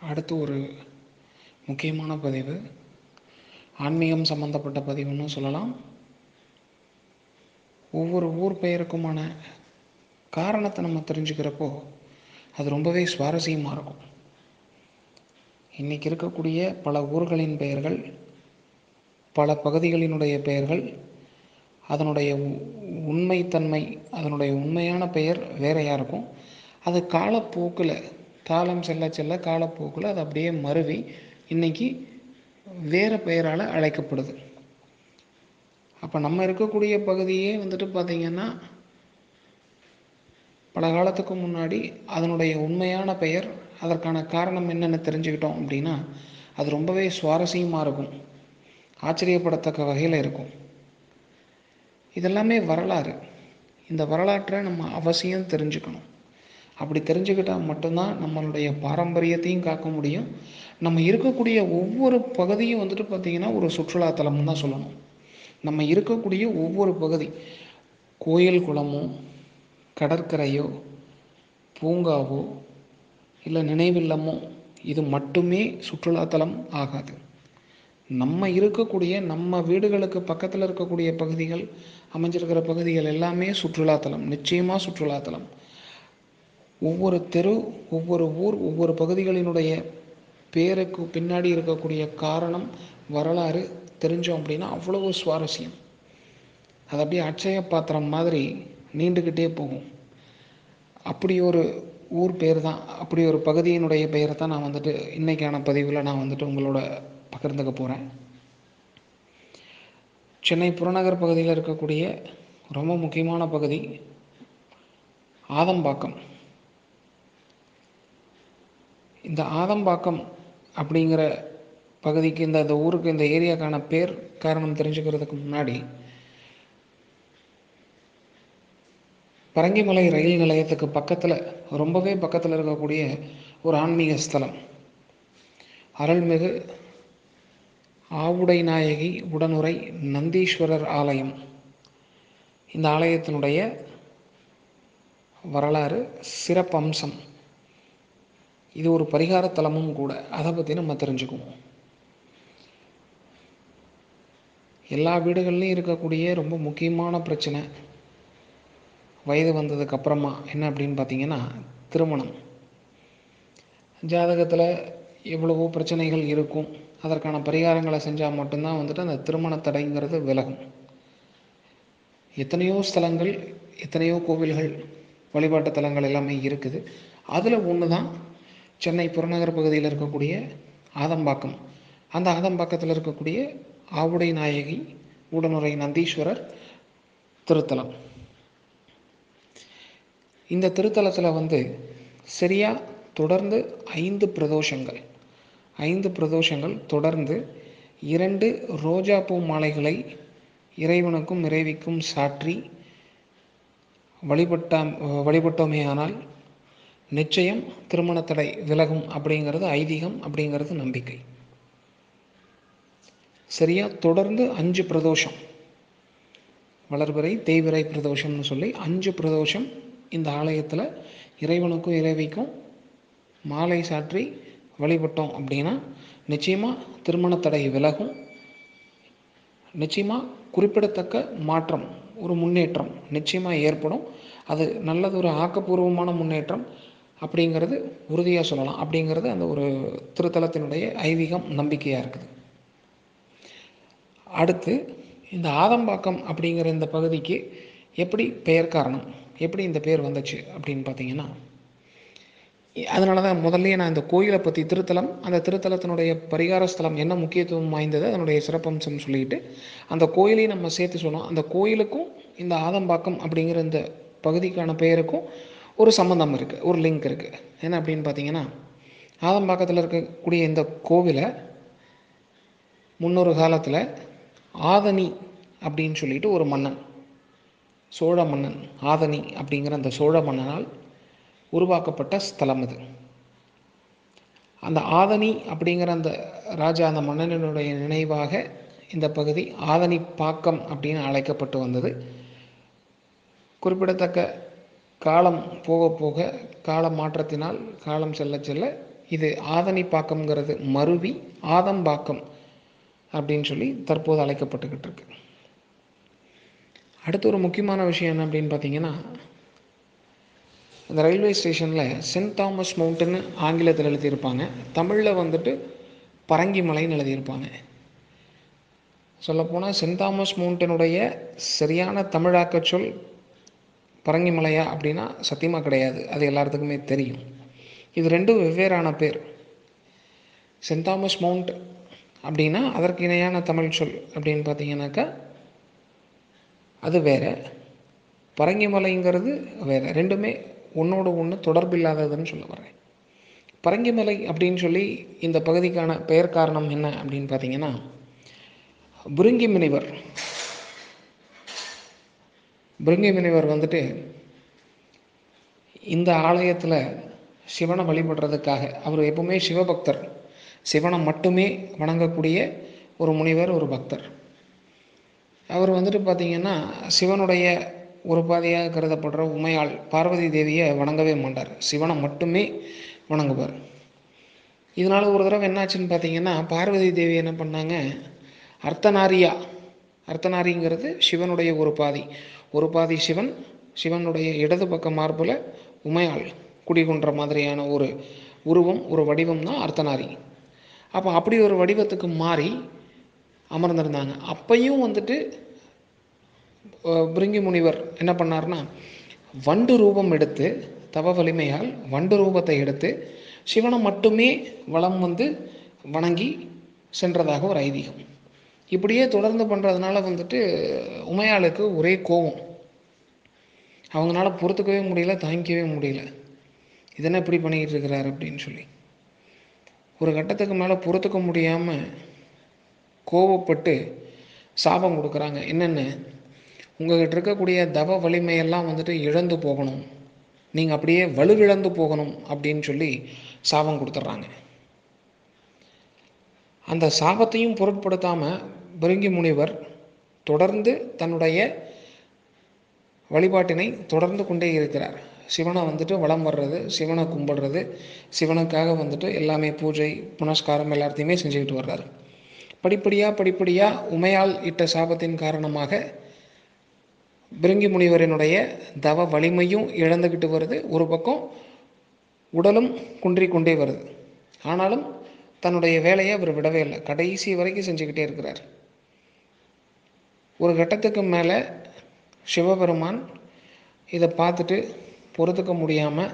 அடுத்து ஒரு முக்கியமான பதிவு ஆன்மீகம் சம்மந்தப்பட்ட பதிவுன்னு சொல்லலாம் ஒவ்வொரு ஊர் பெயருக்குமான காரணத்தை நம்ம தெரிஞ்சுக்கிறப்போ அது ரொம்பவே சுவாரஸ்யமாக இருக்கும் இன்றைக்கி இருக்கக்கூடிய பல ஊர்களின் பெயர்கள் பல பகுதிகளினுடைய பெயர்கள் அதனுடைய உ- உண்மைத்தன்மை அதனுடைய உண்மையான பெயர் வேறையாக இருக்கும் அது காலப்போக்கில் காலம் செல்ல செல்ல காலப்போக்கில் அது அப்படியே மருவி இன்னைக்கு வேறு பெயரால் அழைக்கப்படுது அப்போ நம்ம இருக்கக்கூடிய பகுதியே வந்துட்டு பார்த்திங்கன்னா பல காலத்துக்கு முன்னாடி அதனுடைய உண்மையான பெயர் அதற்கான காரணம் என்னென்னு தெரிஞ்சுக்கிட்டோம் அப்படின்னா அது ரொம்பவே சுவாரஸ்யமாக இருக்கும் ஆச்சரியப்படத்தக்க வகையில் இருக்கும் இதெல்லாமே வரலாறு இந்த வரலாற்றை நம்ம அவசியம் தெரிஞ்சுக்கணும் அப்படி தெரிஞ்சுக்கிட்டால் மட்டும்தான் நம்மளுடைய பாரம்பரியத்தையும் காக்க முடியும் நம்ம இருக்கக்கூடிய ஒவ்வொரு பகுதியும் வந்துட்டு பார்த்திங்கன்னா ஒரு சுற்றுலாத்தலம்னு தான் சொல்லணும் நம்ம இருக்கக்கூடிய ஒவ்வொரு பகுதி கோயில் குளமோ கடற்கரையோ பூங்காவோ இல்லை நினைவில்லமோ இது மட்டுமே சுற்றுலாத்தலம் ஆகாது நம்ம இருக்கக்கூடிய நம்ம வீடுகளுக்கு பக்கத்தில் இருக்கக்கூடிய பகுதிகள் அமைஞ்சிருக்கிற பகுதிகள் எல்லாமே சுற்றுலாத்தலம் நிச்சயமாக சுற்றுலாத்தலம் ஒவ்வொரு தெரு ஒவ்வொரு ஊர் ஒவ்வொரு பகுதிகளினுடைய பேருக்கு பின்னாடி இருக்கக்கூடிய காரணம் வரலாறு தெரிஞ்சோம் அப்படின்னா அவ்வளவு சுவாரஸ்யம் அது அப்படியே அட்சய பாத்திரம் மாதிரி நீண்டுக்கிட்டே போகும் அப்படி ஒரு ஊர் பேர் தான் அப்படி ஒரு பகுதியினுடைய பெயரை தான் நான் வந்துட்டு இன்னைக்கான பதிவில் நான் வந்துட்டு உங்களோட பகிர்ந்துக்க போகிறேன் சென்னை புறநகர் பகுதியில் இருக்கக்கூடிய ரொம்ப முக்கியமான பகுதி ஆதம்பாக்கம் இந்த ஆதம்பாக்கம் அப்படிங்கிற பகுதிக்கு இந்த இந்த ஊருக்கு இந்த ஏரியாக்கான பேர் காரணம் தெரிஞ்சுக்கிறதுக்கு முன்னாடி பரங்கிமலை ரயில் நிலையத்துக்கு பக்கத்தில் ரொம்பவே பக்கத்தில் இருக்கக்கூடிய ஒரு ஆன்மீக ஸ்தலம் அருள்மிகு ஆவுடை நாயகி உடனுரை நந்தீஸ்வரர் ஆலயம் இந்த ஆலயத்தினுடைய வரலாறு சிறப்பம்சம் இது ஒரு பரிகார தலமும் கூட அதை பற்றி நம்ம தெரிஞ்சுக்குவோம் எல்லா வீடுகள்லையும் இருக்கக்கூடிய ரொம்ப முக்கியமான பிரச்சனை வயது வந்ததுக்கு அப்புறமா என்ன அப்படின்னு பார்த்தீங்கன்னா திருமணம் ஜாதகத்தில் எவ்வளவோ பிரச்சனைகள் இருக்கும் அதற்கான பரிகாரங்களை செஞ்சால் மட்டும்தான் வந்துட்டு அந்த திருமண தடைங்கிறது விலகும் எத்தனையோ ஸ்தலங்கள் எத்தனையோ கோவில்கள் வழிபாட்டு தலங்கள் எல்லாமே இருக்குது அதில் ஒன்று தான் சென்னை புறநகர் பகுதியில் இருக்கக்கூடிய ஆதம்பாக்கம் அந்த ஆதம்பாக்கத்தில் இருக்கக்கூடிய ஆவுடை நாயகி உடனுரை நந்தீஸ்வரர் திருத்தலம் இந்த திருத்தலத்தில் வந்து சரியா தொடர்ந்து ஐந்து பிரதோஷங்கள் ஐந்து பிரதோஷங்கள் தொடர்ந்து இரண்டு ரோஜாப்பூ மாலைகளை இறைவனுக்கும் இறைவிக்கும் சாற்றி வழிபட்டாம் வழிபட்டோமேயானால் நிச்சயம் திருமணத்தடை விலகும் அப்படிங்கிறது ஐதீகம் அப்படிங்கிறது நம்பிக்கை சரியா தொடர்ந்து அஞ்சு பிரதோஷம் வளர்பிறை தேய்விரை பிரதோஷம்னு சொல்லி அஞ்சு பிரதோஷம் இந்த ஆலயத்தில் இறைவனுக்கும் இறைவிக்கும் மாலை சாற்றி வழிபட்டோம் அப்படின்னா நிச்சயமாக திருமணத்தடை விலகும் நிச்சயமாக குறிப்பிடத்தக்க மாற்றம் ஒரு முன்னேற்றம் நிச்சயமாக ஏற்படும் அது நல்லது ஒரு ஆக்கப்பூர்வமான முன்னேற்றம் அப்படிங்கிறது உறுதியாக சொல்லலாம் அப்படிங்கிறது அந்த ஒரு திருத்தலத்தினுடைய ஐதீகம் நம்பிக்கையாக இருக்குது அடுத்து இந்த ஆதம்பாக்கம் அப்படிங்கிற இந்த பகுதிக்கு எப்படி பெயர் காரணம் எப்படி இந்த பேர் வந்துச்சு அப்படின்னு பார்த்தீங்கன்னா அதனால தான் முதல்லயே நான் இந்த கோயிலை பற்றி திருத்தலம் அந்த திருத்தலத்தினுடைய பரிகார ஸ்தலம் என்ன முக்கியத்துவம் வாய்ந்தது அதனுடைய சிறப்பம்சம் சொல்லிட்டு அந்த கோயிலையும் நம்ம சேர்த்து சொன்னோம் அந்த கோயிலுக்கும் இந்த ஆதம்பாக்கம் அப்படிங்கிற இந்த பகுதிக்கான பெயருக்கும் ஒரு சம்மந்தம் இருக்குது ஒரு லிங்க் இருக்குது என்ன அப்படின்னு பார்த்தீங்கன்னா ஆதம்பாக்கத்தில் இருக்கக்கூடிய இந்த கோவிலை முன்னொரு காலத்தில் ஆதனி அப்படின்னு சொல்லிட்டு ஒரு மன்னன் சோழ மன்னன் ஆதனி அப்படிங்கிற அந்த சோழ மன்னனால் உருவாக்கப்பட்ட ஸ்தலம் இது அந்த ஆதனி அப்படிங்கிற அந்த ராஜா அந்த மன்னனுடைய நினைவாக இந்த பகுதி ஆதனி பாக்கம் அப்படின்னு அழைக்கப்பட்டு வந்தது குறிப்பிடத்தக்க காலம் போக போக கால மாற்றத்தினால் காலம் செல்ல செல்ல இது ஆதனிப்பாக்கம்ங்கிறது மருவி ஆதம்பாக்கம் அப்படின்னு சொல்லி தற்போது அழைக்கப்பட்டுக்கிட்டு இருக்கு அடுத்து ஒரு முக்கியமான விஷயம் என்ன அப்படின்னு பார்த்தீங்கன்னா இந்த ரயில்வே ஸ்டேஷனில் சென்ட் தாமஸ் மவுண்டன் ஆங்கிலத்தில் எழுதியிருப்பாங்க தமிழில் வந்துட்டு பரங்கிமலைன்னு எழுதியிருப்பாங்க சொல்லப்போனால் சென்ட் தாமஸ் மவுண்டனுடைய சரியான தமிழாக்க சொல் பரங்கிமலையா அப்படின்னா சத்தியமாக கிடையாது அது எல்லாத்துக்குமே தெரியும் இது ரெண்டும் வெவ்வேறான பேர் சென்ட் தாமஸ் மவுண்ட் அப்படின்னா அதற்கு இணையான தமிழ் சொல் அப்படின்னு பார்த்தீங்கன்னாக்கா அது வேற பரங்கிமலைங்கிறது வேற ரெண்டுமே ஒன்றோடு ஒன்று தொடர்பு இல்லாததுன்னு சொல்ல வரேன் பரங்கிமலை அப்படின்னு சொல்லி இந்த பகுதிக்கான பெயர் காரணம் என்ன அப்படின்னு பார்த்தீங்கன்னா பிருங்கி முனிவர் பிருங்கி முனிவர் வந்துட்டு இந்த ஆலயத்தில் சிவனை வழிபடுறதுக்காக அவர் எப்பவுமே சிவபக்தர் சிவனை மட்டுமே வணங்கக்கூடிய ஒரு முனிவர் ஒரு பக்தர் அவர் வந்துட்டு பார்த்தீங்கன்னா சிவனுடைய ஒரு பாதையாக கருதப்படுற உமையாள் பார்வதி தேவியை வணங்கவே மாட்டார் சிவனை மட்டுமே வணங்குவார் இதனால் ஒரு தடவை என்னாச்சுன்னு பார்த்தீங்கன்னா பார்வதி தேவி என்ன பண்ணாங்க அர்த்தநாரியா அர்த்தநாரிங்கிறது சிவனுடைய ஒரு பாதி ஒரு பாதி சிவன் சிவனுடைய இடது பக்க மார்பில் உமையாள் குடிகொன்ற மாதிரியான ஒரு உருவம் ஒரு வடிவம் தான் அர்த்தநாரி அப்போ அப்படி ஒரு வடிவத்துக்கு மாறி அமர்ந்திருந்தாங்க அப்பையும் வந்துட்டு பிருங்கி முனிவர் என்ன பண்ணார்னா வண்டு ரூபம் எடுத்து தவ வலிமையால் வண்டு ரூபத்தை எடுத்து சிவனை மட்டுமே வளம் வந்து வணங்கி சென்றதாக ஒரு ஐதீகம் இப்படியே தொடர்ந்து பண்ணுறதுனால வந்துட்டு உமையாளுக்கு ஒரே கோபம் அவங்களால பொறுத்துக்கவே முடியல தாங்கிக்கவே முடியல இதென்ன இப்படி பண்ணிக்கிட்டு இருக்கிறார் அப்படின்னு சொல்லி ஒரு கட்டத்துக்கு மேலே பொறுத்துக்க முடியாமல் கோவப்பட்டு சாபம் கொடுக்குறாங்க என்னென்ன உங்கள்கிட்ட இருக்கக்கூடிய தவ வலிமையெல்லாம் வந்துட்டு இழந்து போகணும் நீங்கள் அப்படியே வலுவிழந்து போகணும் அப்படின்னு சொல்லி சாபம் கொடுத்துட்றாங்க அந்த சாபத்தையும் பொருட்படுத்தாமல் பிருங்கி முனிவர் தொடர்ந்து தன்னுடைய வழிபாட்டினை தொடர்ந்து கொண்டே இருக்கிறார் சிவனை வந்துட்டு வலம் வர்றது சிவனை கும்பிடுறது சிவனுக்காக வந்துட்டு எல்லாமே பூஜை புனஸ்காரம் எல்லாத்தையுமே செஞ்சுக்கிட்டு வர்றாரு படிப்படியாக படிப்படியாக உமையால் இட்ட சாபத்தின் காரணமாக பிருங்கி முனிவரினுடைய தவ வலிமையும் இழந்துக்கிட்டு வருது ஒரு பக்கம் உடலும் குன்றி கொண்டே வருது ஆனாலும் தன்னுடைய வேலையை அவர் விடவே இல்லை கடைசி வரைக்கும் செஞ்சுக்கிட்டே இருக்கிறார் ஒரு கட்டத்துக்கு மேலே சிவபெருமான் இதை பார்த்துட்டு பொறுத்துக்க முடியாமல்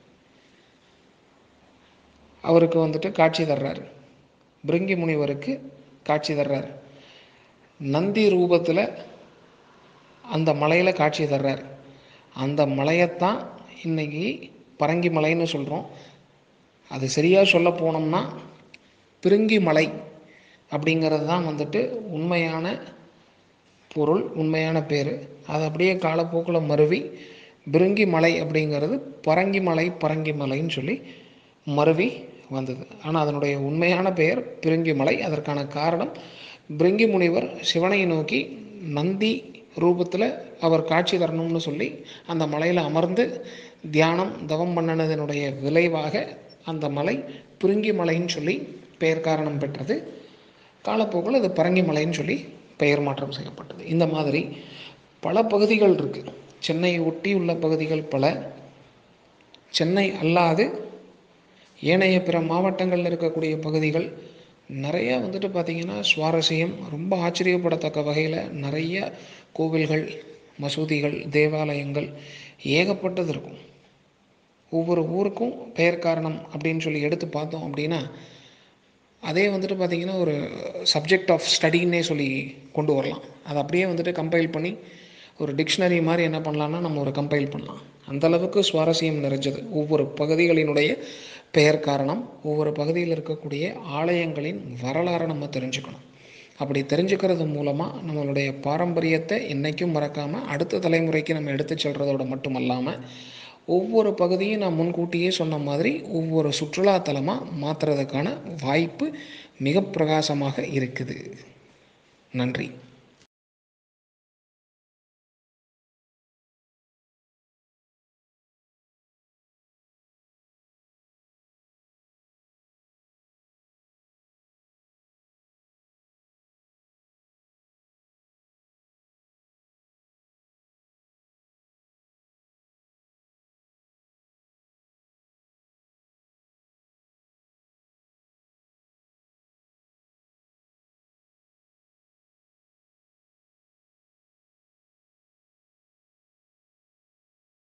அவருக்கு வந்துட்டு காட்சி தர்றாரு பிருங்கி முனிவருக்கு காட்சி தர்றார் நந்தி ரூபத்தில் அந்த மலையில் காட்சி தர்றார் அந்த மலையைத்தான் இன்னைக்கு பரங்கி மலைன்னு சொல்கிறோம் அது சரியாக சொல்ல போனோம்னா பிருங்கி மலை அப்படிங்கிறது தான் வந்துட்டு உண்மையான பொருள் உண்மையான பேர் அது அப்படியே காலப்போக்கில் மருவி பிருங்கி மலை அப்படிங்கிறது பரங்கி மலை பரங்கி மலைன்னு சொல்லி மருவி வந்தது ஆனால் அதனுடைய உண்மையான பெயர் பிருங்கி மலை அதற்கான காரணம் பிருங்கி முனிவர் சிவனை நோக்கி நந்தி ரூபத்தில் அவர் காட்சி தரணும்னு சொல்லி அந்த மலையில் அமர்ந்து தியானம் தவம் பண்ணினதனுடைய விளைவாக அந்த மலை பிருங்கி மலைன்னு சொல்லி பெயர் காரணம் பெற்றது காலப்போக்கில் அது பரங்கி மலைன்னு சொல்லி பெயர் மாற்றம் செய்யப்பட்டது இந்த மாதிரி பல பகுதிகள் இருக்குது சென்னையை ஒட்டி உள்ள பகுதிகள் பல சென்னை அல்லாது ஏனைய பிற மாவட்டங்களில் இருக்கக்கூடிய பகுதிகள் நிறைய வந்துட்டு பார்த்திங்கன்னா சுவாரஸ்யம் ரொம்ப ஆச்சரியப்படத்தக்க வகையில் நிறைய கோவில்கள் மசூதிகள் தேவாலயங்கள் ஏகப்பட்டது இருக்கும் ஒவ்வொரு ஊருக்கும் பெயர் காரணம் அப்படின்னு சொல்லி எடுத்து பார்த்தோம் அப்படின்னா அதே வந்துட்டு பார்த்திங்கன்னா ஒரு சப்ஜெக்ட் ஆஃப் ஸ்டடின்னே சொல்லி கொண்டு வரலாம் அதை அப்படியே வந்துட்டு கம்பைல் பண்ணி ஒரு டிக்ஷனரி மாதிரி என்ன பண்ணலான்னா நம்ம ஒரு கம்பைல் பண்ணலாம் அந்த அளவுக்கு சுவாரஸ்யம் நிறைஞ்சது ஒவ்வொரு பகுதிகளினுடைய பெயர் காரணம் ஒவ்வொரு பகுதியில் இருக்கக்கூடிய ஆலயங்களின் வரலாறை நம்ம தெரிஞ்சுக்கணும் அப்படி தெரிஞ்சுக்கிறது மூலமாக நம்மளுடைய பாரம்பரியத்தை என்றைக்கும் மறக்காமல் அடுத்த தலைமுறைக்கு நம்ம எடுத்து செல்றதோட மட்டும் அல்லாமல் ஒவ்வொரு பகுதியும் நான் முன்கூட்டியே சொன்ன மாதிரி ஒவ்வொரு சுற்றுலாத்தலமாக மாற்றுறதுக்கான வாய்ப்பு மிக பிரகாசமாக இருக்குது நன்றி